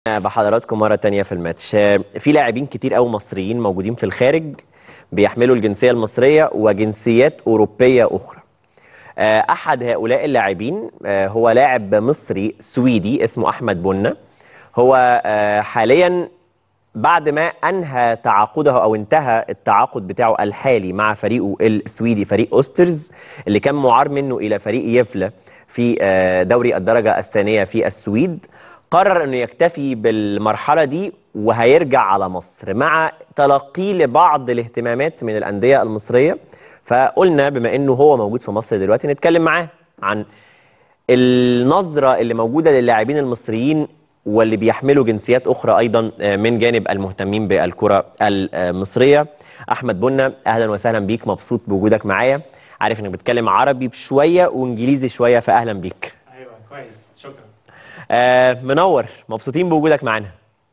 بحضراتكم مرة تانية في الماتش في لاعبين كتير قوي مصريين موجودين في الخارج بيحملوا الجنسية المصرية وجنسيات أوروبية أخرى أحد هؤلاء اللاعبين هو لاعب مصري سويدي اسمه أحمد بنة هو حاليا بعد ما أنهى تعاقده أو انتهى التعاقد بتاعه الحالي مع فريقه السويدي فريق أوسترز اللي كان معار منه إلى فريق يفلا في دوري الدرجة الثانية في السويد قرر انه يكتفي بالمرحله دي وهيرجع على مصر مع تلقيه لبعض الاهتمامات من الانديه المصريه فقلنا بما انه هو موجود في مصر دلوقتي نتكلم معاه عن النظره اللي موجوده للاعبين المصريين واللي بيحملوا جنسيات اخرى ايضا من جانب المهتمين بالكره المصريه احمد بنا اهلا وسهلا بيك مبسوط بوجودك معايا عارف انك بتتكلم عربي بشويه وانجليزي شويه فاهلا بيك ايوه كويس شكرا آه منور مبسوطين بوجودك معانا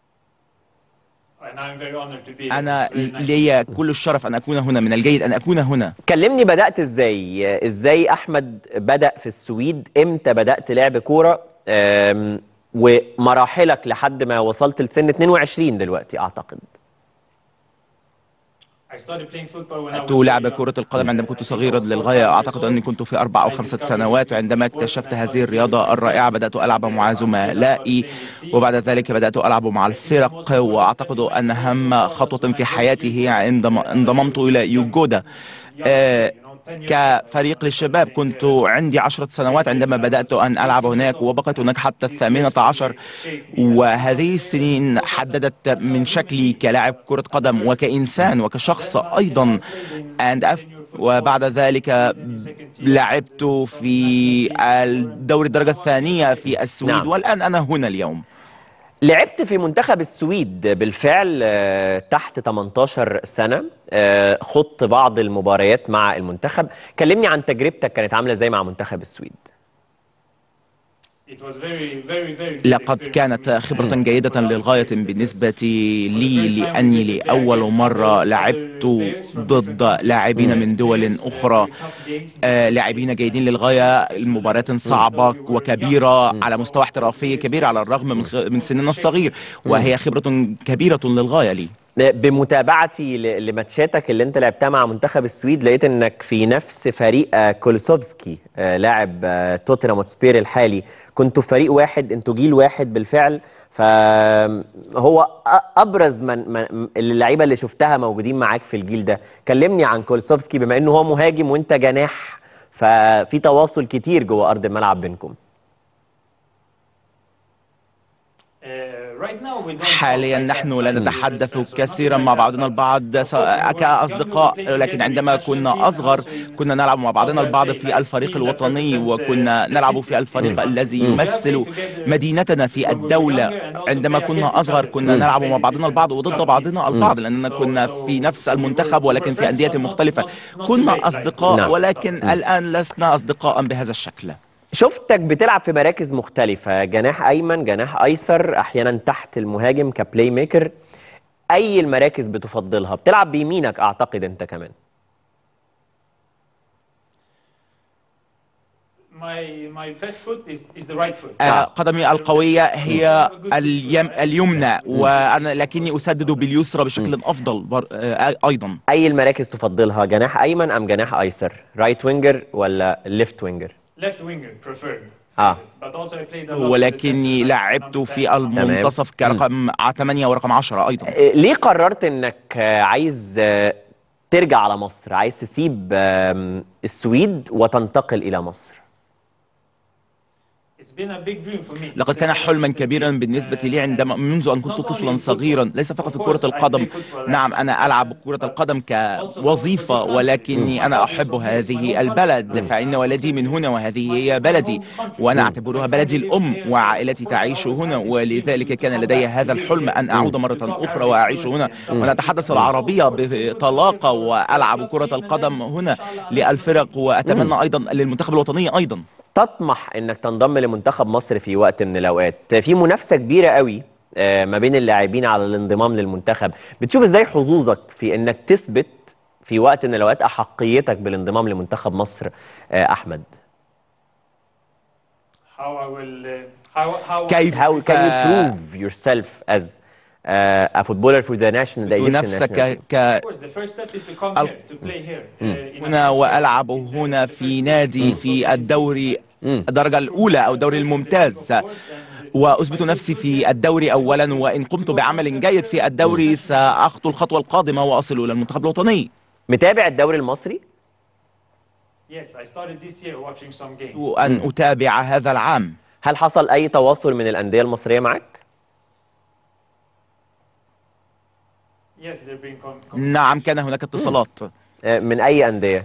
And I'm very honored to be here. أنا It's very nice. لي كل الشرف أن أكون هنا من الجيد أن أكون هنا كلمني بدأت ازاي آه، ازاي احمد بدأ في السويد امتى بدأت لعب كورة آم، ومراحلك لحد ما وصلت لسن 22 دلوقتي اعتقد I started playing football when I was بدأت very لعب young. كرة القدم عندما كنت صغيرا للغاية أعتقد أني كنت في أربع أو خمسة سنوات وعندما اكتشفت هذه الرياضة الرائعة بدأت ألعب مع زملائي وبعد ذلك بدأت ألعب مع الفرق وأعتقد أن أهم خطوة في حياتي هي عندما انضممت إلى يوجودا آه، كفريق للشباب كنت عندي عشرة سنوات عندما بدأت أن ألعب هناك وبقيت هناك حتى الثامنة عشر وهذه السنين حددت من شكلي كلاعب كرة قدم وكإنسان وكشخص أيضا and af- وبعد ذلك لعبت في الدوري الدرجة الثانية في السويد نعم. والآن أنا هنا اليوم لعبت في منتخب السويد بالفعل آه، تحت 18 سنة آه، خضت بعض المباريات مع المنتخب كلمني عن تجربتك كانت عاملة ازاي مع منتخب السويد It was very, very, very good لقد experience. كانت We خبرة played جيدة for للغاية our بالنسبة لي لأني لأول مرة لعبت ضد لاعبين من دول أخرى آه، لاعبين جيدين للغاية المباريات صعبة وكبيرة على مستوى احترافي كبير على الرغم من خ- من سننا الصغير وهي خبرة كبيرة للغاية لي بمتابعتي ل- لماتشاتك اللي انت لعبتها مع منتخب السويد لقيت انك في نفس فريق آه، كولوسوفسكي آه، لاعب آه، توتنهام هوتسبير الحالي كنتوا في فريق واحد انتوا جيل واحد بالفعل فهو أ- ابرز من, من اللعيبه اللي شفتها موجودين معاك في الجيل ده كلمني عن كولوسوفسكي بما انه هو مهاجم وانت جناح ففي تواصل كتير جوه ارض الملعب بينكم Uh, right now we don't حاليا talk like نحن that, لا like نتحدث we were كثيرا friends, مع nothing like بعضنا that, البعض but- سواء كأصدقاء لكن عندما كنا أصغر كنا نلعب مع بعضنا البعض في الفريق الوطني وكنا نلعب في الفريق الذي يمثل مدينتنا في الدولة عندما كنا أصغر كنا نلعب مع بعضنا البعض وضد بعضنا البعض لأننا كنا في نفس المنتخب ولكن في أندية مختلفة كنا أصدقاء نعم. ولكن الآن لسنا أصدقاء بهذا الشكل شفتك بتلعب في مراكز مختلفة جناح أيمن جناح أيسر أحيانا تحت المهاجم كبلاي ميكر أي المراكز بتفضلها بتلعب بيمينك أعتقد أنت كمان My my best foot is is the right foot. آه، قدمي القوية هي اليم اليمنى وأنا لكني أسدد باليسرى بشكل أفضل بر... آه، أيضا أي المراكز تفضلها جناح أيمن أم جناح أيسر رايت وينجر ولا ليفت وينجر Left winger preferred. آه. But also I played a lot in the ولكني center, لعبت number في 10. المنتصف كرقم 8 ورقم 10 أيضا إيه، ليه قررت أنك آه، عايز آه، ترجع على مصر عايز تسيب آم، السويد وتنتقل إلى مصر It's been a big dream for me. لقد كان حلما كبيرا بالنسبة لي عندما منذ أن كنت طفلا صغيرا ليس فقط في كرة القدم نعم أنا ألعب كرة القدم كوظيفة ولكني أنا أحب هذه البلد فإن ولدي من هنا وهذه هي بلدي وأنا أعتبرها بلدي الأم وعائلتي تعيش هنا ولذلك كان لدي هذا الحلم أن أعود مرة أخرى وأعيش هنا وأنا أتحدث العربية بطلاقة وألعب كرة القدم هنا للفرق وأتمنى أيضا للمنتخب الوطني أيضا تطمح انك تنضم لمنتخب مصر في وقت من الاوقات في منافسه كبيره قوي آه، ما بين اللاعبين على الانضمام للمنتخب بتشوف ازاي حظوظك في انك تثبت في وقت من الاوقات احقيتك بالانضمام لمنتخب مصر آه، احمد How I will uh, How, how كيف how can you prove yourself as uh, a footballer for the national the Egyptian national نفسك team? ك Of course, the first step is to come Al- here, to play here. uh, in a هنا country. وألعب هنا في نادي في الدوري الدرجة الأولى أو الدوري الممتاز وأثبت نفسي في الدوري أولا وإن قمت بعمل جيد في الدوري سأخطو الخطوة القادمة وأصل إلى المنتخب الوطني متابع الدوري المصري Yes, I started this year watching some games. وأن أتابع هذا العام هل حصل اي تواصل من الانديه المصريه معك Yes, they're being com- com- نعم كان هناك اتصالات آه، من اي انديه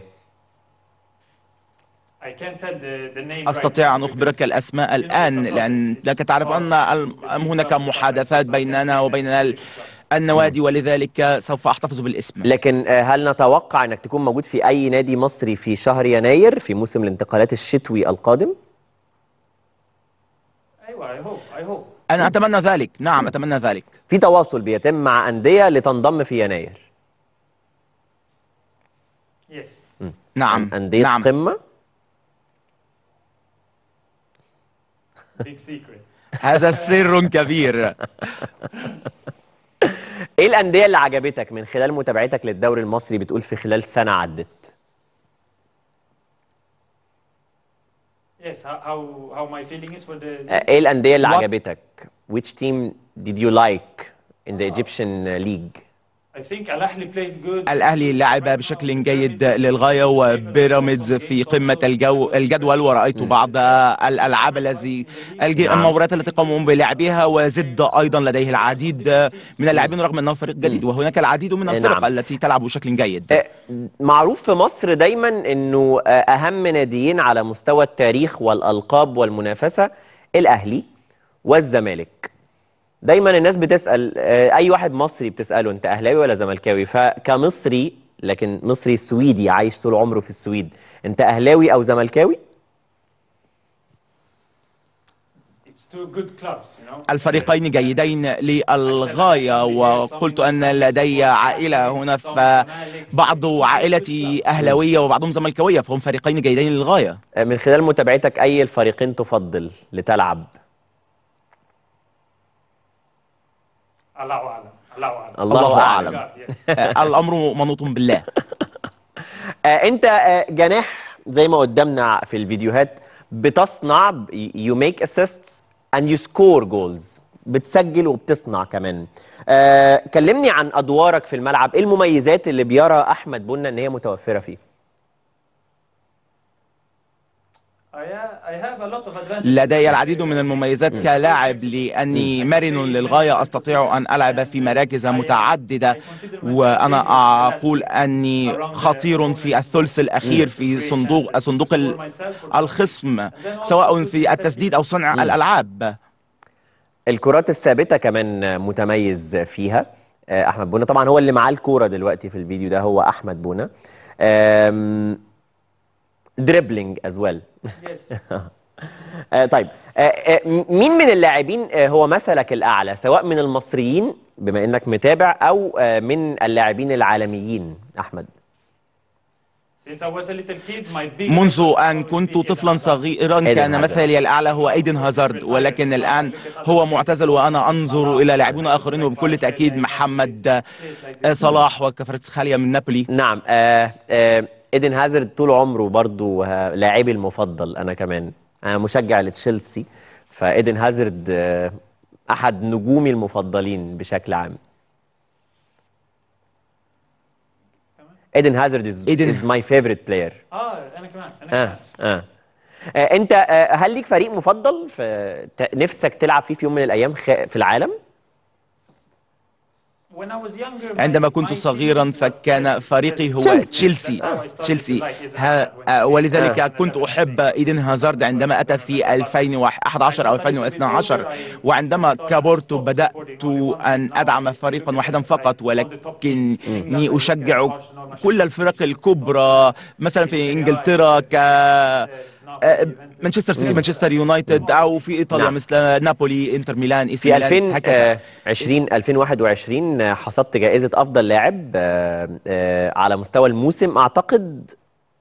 I can't tell the, the name right أستطيع now أن أخبرك because الأسماء الآن لأنك تعرف أن ال- هناك محادثات بيننا وبين ال- النوادي ولذلك سوف أحتفظ بالاسم لكن آه، هل نتوقع انك تكون موجود في اي نادي مصري في شهر يناير في موسم الانتقالات الشتوي القادم أيوة, I hope, I hope. أنا أتمنى ذلك نعم أتمنى ذلك في تواصل بيتم مع انديه لتنضم في يناير Yes. نعم انديه نعم قمه Big secret. هذا سر كبير ايه الانديه اللي عجبتك من خلال متابعتك للدوري المصري بتقول في خلال سنه عدت Yes, how, how, how my feeling is for the. آه، ايه الانديه اللي What- عجبتك which team did you like in the Egyptian league I think Al Ahly played good. الأهلي لعب بشكل جيد للغاية وبيراميدز في قمة الجو الجدول ورأيت بعض الألعاب الذي الج- نعم. المباريات التي قاموا بلعبها وزد أيضا لديه العديد من اللاعبين رغم أنه فريق جديد وهناك العديد من نعم. الفرق التي تلعب بشكل جيد آه، معروف في مصر دايما انه آه، اهم ناديين على مستوى التاريخ والالقاب والمنافسه الاهلي والزمالك دايما الناس بتسال آه، اي واحد مصري بتساله انت اهلاوي ولا زملكاوي فكمصري لكن مصري سويدي عايش طول عمره في السويد انت اهلاوي او زملكاوي It's two good clubs, you know. الفريقين جيدين للغاية وقلت أن لدي عائلة هنا فبعض عائلتي أهلاوية وبعضهم زملكاوية فهم فريقين جيدين للغاية آه، من خلال متابعتك اي الفريقين تفضل لتلعب الله أعلم. الله أعلم. الله, الله اعلم, أعلم. God, yes. آه، الأمر منوط بالله آه، انت آه، جناح زي ما قدامنا في الفيديوهات بتصنع ب- you make assists and you score goals بتسجل وبتصنع كمان آه، كلمني عن ادوارك في الملعب ايه المميزات اللي بيرى احمد بنا ان هي متوفره فيه I, ha- I have a lot of advantages. لدي العديد من المميزات كلاعب لأني مرن للغاية أستطيع أن ألعب في مراكز متعددة وأنا أقول أني خطير في الثلث الأخير في صندوق صندوق ال- الخصم سواء في التسديد أو صنع الألعاب الكرات الثابته كمان متميز فيها آه، احمد بونا طبعا هو اللي معاه الكوره دلوقتي في الفيديو ده هو احمد بونا دريبلينج از ويل Yes. آه، طيب آه، آه، م- مين من اللاعبين آه، هو مثلك الأعلى سواء من المصريين بما إنك متابع أو آه، من اللاعبين العالميين أحمد Since I was a little kid, my big منذ أن كنت طفلا صغيرا إيدن كان هازارد. مثلي الأعلى هو أيدن هازارد ولكن الآن هو معتزل وأنا أنظر إلى لاعبين آخرين وبكل تأكيد محمد آه، صلاح وكفرتسخاليا من نابولي نعم آه، آه، إيدن هازارد طول عمره برضو آه، لاعبي المفضل أنا كمان أنا مشجع لتشيلسي فإيدن هازارد آه، أحد نجومي المفضلين بشكل عام إيدن هازارد is, إيدن- is my favorite player اه انا كمان انا آه كمان آه. آه، انت آه، هل ليك فريق مفضل في ت- نفسك تلعب فيه في يوم من الايام خ... في العالم When I was younger, my- عندما my كنت team صغيرا was فكان Chelsea. فريقي هو تشيلسي. تشيلسي That's how I started to تشيلسي like Eden ها- Hazard when آه، he- ولذلك آه. كنت أحب إيدن هازارد عندما أتى في 2011 أو 2012 وعندما كبرت بدأت أن أدعم فريقا واحدا فقط ولكني أشجع كل الفرق الكبرى مثلا في إنجلترا ك آه، مانشستر سيتي مانشستر يونايتد أو في إيطاليا نعم. مثل نابولي إنتر ميلان إي سي في ميلان هكذا 2020 2021 آه، حصدت جائزة افضل لاعب آه، آه، على مستوى الموسم اعتقد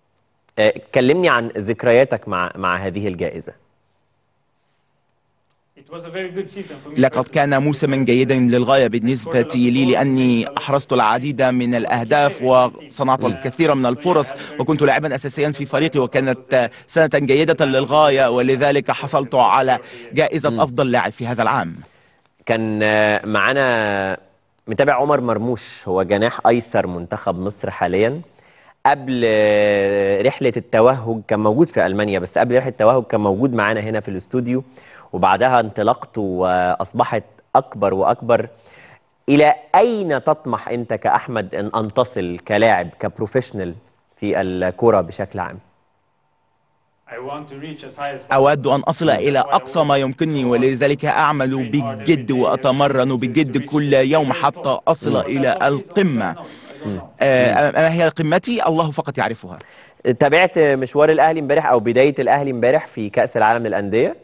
آه، كلمني عن ذكرياتك مع مع هذه الجائزة It was a very good season for me. لقد كان موسما جيدا للغاية بالنسبة لي لأني أحرزت العديد من الأهداف وصنعت الكثير من الفرص وكنت لاعبا أساسيا في فريقي وكانت سنة جيدة للغاية ولذلك حصلت على جائزة أفضل لاعب في هذا العام كان آه، معانا متابع عمر مرموش هو جناح ايسر منتخب مصر حاليا قبل آه، رحله التوهج كان موجود في المانيا بس قبل رحله التوهج كان موجود معانا هنا في الاستوديو وبعدها انطلقت واصبحت اكبر واكبر الى اين تطمح انت كاحمد ان ان تصل كلاعب كبروفيشنال في الكره بشكل عام I want to reach as high as possible. أود أن أصل إلى أقصى ما يمكنني ولذلك أعمل بجد وأتمرن بجد كل يوم حتى أصل إلى القمة آه، ما هي قمتي الله فقط يعرفها تابعت مشوار الاهلي امبارح او بدايه الاهلي امبارح في كاس العالم للانديه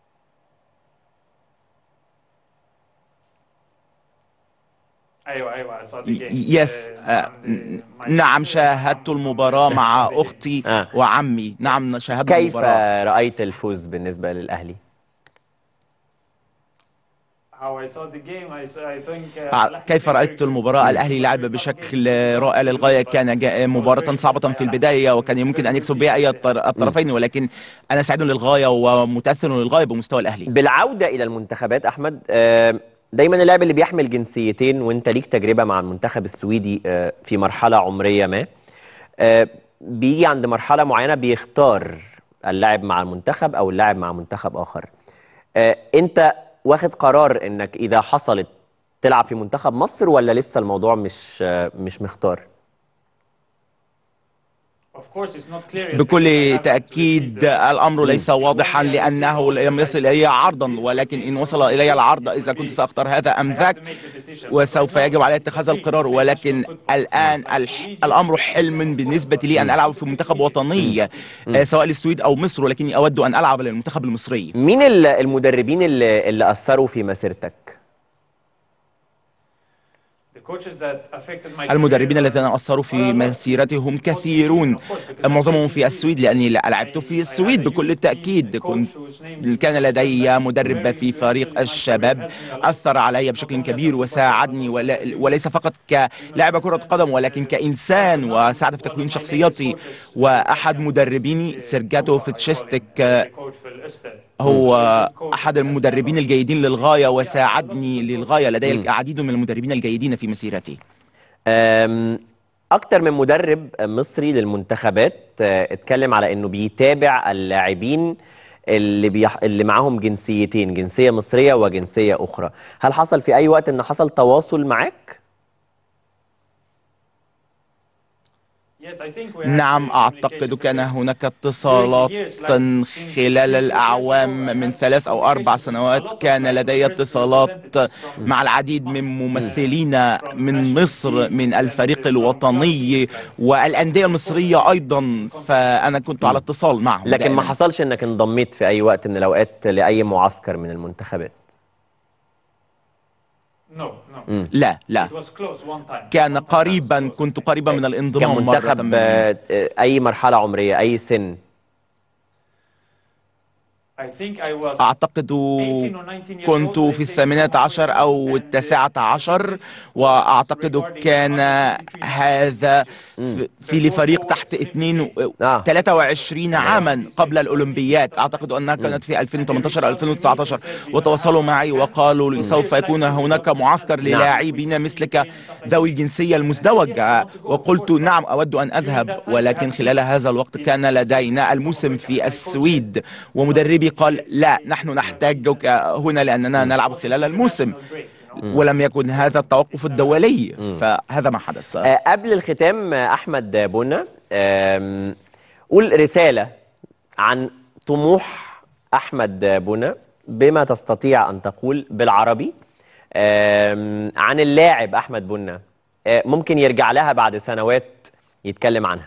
ايوه ايوه I saw the game. يس Uh, آه، and, uh, my نعم sister, شاهدت um, المباراة مع أختي آه. وعمي نعم شاهدت كيف المباراة رايت الفوز بالنسبه للاهلي How I saw the game, I saw, I think, uh, ع- Al-Ahly كيف played very رأيت good. المباراة الأهلي لعب بشكل رائع للغاية كان جا- مباراة صعبة في البداية وكان يمكن أن يكسب بها أي الطر- الطرفين ولكن أنا سعيد للغاية ومتأثر للغاية بمستوى الأهلي بالعوده الى المنتخبات احمد آه، دايما اللاعب اللي بيحمل جنسيتين وانت ليك تجربه مع المنتخب السويدي آه، في مرحله عمريه ما آه، بيجي عند مرحله معينه بيختار اللاعب مع المنتخب او اللاعب مع منتخب اخر آه، انت واخد قرار انك اذا حصلت تلعب في منتخب مصر ولا لسه الموضوع مش آه، مش مختار Of course, it's not clear yet because I بكل haven't تأكيد received the- الأمر ليس واضحا لأنه لم يصل إلي عرضا ولكن إن وصل إلي العرض إذا كنت سأختار هذا أم I have ذاك to make the decision. وسوف Right now, يجب علي it's اتخاذ a dream القرار to play ولكن national football. الآن الح... الأمر حلم بالنسبة لي أن ألعب في منتخب وطني آه، سواء للسويد أو مصر ولكني أود أن ألعب للمنتخب المصري مين ال- المدربين اللي, اللي اثروا في مسيرتك The coaches that affected my المدربين career الذين أثروا في مسيرتي هم كثيرون معظمهم في السويد لأني لعبت في السويد بكل تأكيد كنت كان لدي مدرب في فريق الشباب أثر علي بشكل كبير وساعدني ولا وليس فقط كلاعب كرة قدم ولكن كإنسان وساعد في تكوين شخصيتي وأحد مدربيني سيرجاتو فيتشيستك هو أحد المدربين الجيدين للغاية وساعدني للغاية لدي العديد من المدربين الجيدين في مسيرتي أم، اكتر من مدرب مصري للمنتخبات آه، اتكلم على انه بيتابع اللاعبين اللي بيح... اللي معاهم جنسيتين جنسية مصرية وجنسية أخرى هل حصل في أي وقت إن حصل تواصل معاك؟ نعم أعتقد كان هناك اتصالات خلال الأعوام من ثلاث أو أربع سنوات كان لدي اتصالات مع العديد من ممثلين من مصر من الفريق الوطني والأندية المصرية أيضا فأنا كنت على اتصال معهم لكن ما دائماً. حصلش إنك انضميت في أي وقت من الأوقات لأي معسكر من المنتخبات لا لا كان قريبا كنت قريبا من الانضمام مرة كمنتخب ما. آه، آه، أي مرحلة عمرية أي سن أعتقد كنت في الثامنة عشر أو التاسعة عشر وأعتقد كان هذا في- في لفريق تحت اثنين آه. 23 عاما قبل الأولمبياد أعتقد أنها كانت في 2018 2019 وتواصلوا معي وقالوا لي سوف يكون هناك معسكر للاعبين مثلك ذوي الجنسية المزدوجة وقلت نعم أود أن أذهب ولكن خلال هذا الوقت كان لدينا الموسم في السويد ومدربي قال لا نحن نحتاجك هنا لأننا نلعب خلال الموسم ولم يكن هذا التوقف الدولي فهذا ما حدث آه، قبل الختام آه، احمد بنا آم، قول رساله عن طموح احمد بنا بما تستطيع ان تقول بالعربي آم، عن اللاعب احمد بنا آه، ممكن يرجع لها بعد سنوات يتكلم عنها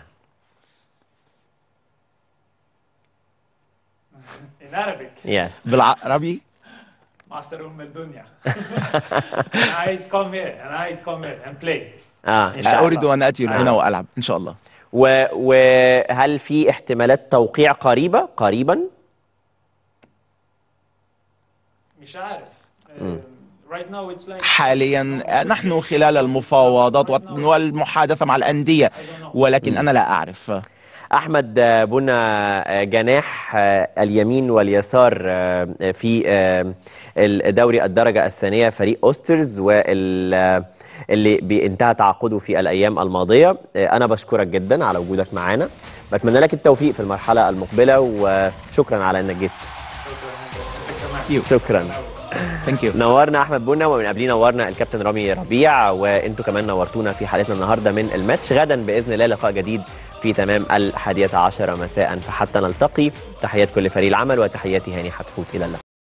In Arabic, يس بالعربي Master أم الدنيا. أنا عايز come here, أنا عايز come here and play. اه إن شاء الله. أريد أن أتي هنا وألعب إن شاء الله و- وهل في احتمالات توقيع قريبه قريبا مش عارف Uh, right now it's like حاليا نحن خلال المفاوضات والمحادثة مع الأندية ولكن أنا لا أعرف احمد آه، بنا آه، جناح آه، اليمين واليسار آه، في آه، الدوري الدرجه الثانيه فريق اوسترز وال آه، اللي بينتهى تعاقده في الايام الماضيه آه، انا بشكرك جدا على وجودك معانا بتمنى لك التوفيق في المرحله المقبله وشكرا على انك جيت شكرا Thank you. نورنا احمد بنا ومن قبليه نورنا الكابتن رامي ربيع وانتوا كمان نورتونا في حلقتنا النهارده من الماتش غدا باذن الله لقاء جديد في تمام الحادية عشرة مساء فحتى نلتقي تحيات كل فريق العمل وتحياتي هاني حتفوت الى اللقاء